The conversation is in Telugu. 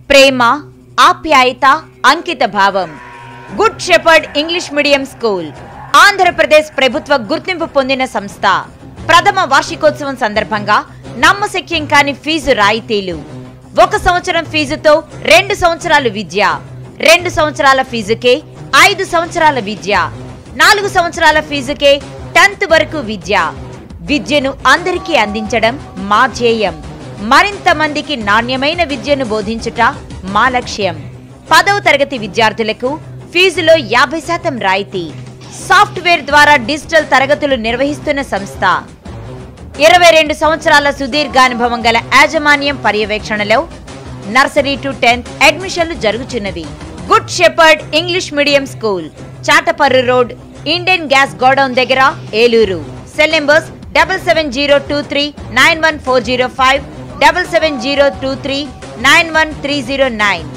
ప్రేమ ఆప్యాయత అంకిత భావం good shepherd English medium school Andhra Pradesh ప్రభుత్వ గుర్తింపు పొందిన సంస్థ ప్రథమ వార్షికోత్సవం సందర్భంగా నమ్మశక్యం కాని ఫీజు రాయితీలు ఒక సంవత్సరం ఫీజుతో రెండు సంవత్సరాలు విద్య రెండు సంవత్సరాల ఫీజుకే ఐదు సంవత్సరాల విద్య నాలుగు సంవత్సరాల ఫీజుకే టెన్త్ వరకు విద్య విద్యను అందరికీ అందించడం మా ధ్యేయం మరింత మందికి నాణ్యమైన విద్యను బోధించుట మా లక్ష్యం పదవ తరగతి విద్యార్థులకు ఫీజులో యాభై శాతం రాయితీ సాఫ్ట్వేర్ ద్వారా డిజిటల్ తరగతులు నిర్వహిస్తున్న సంస్థ ఇరవై రెండు సంవత్సరాల సుదీర్ఘానుభవం గల యాజమాన్యం పర్యవేక్షణలో నర్సరీ టు టెన్త్ అడ్మిషన్లు జరుగుచున్నవి good shepherd English medium school Chataparru road Indian gas godown దగ్గర Eluru cell numbers double seven zero two three nine one four zero five double seven zero two three nine one three zero nine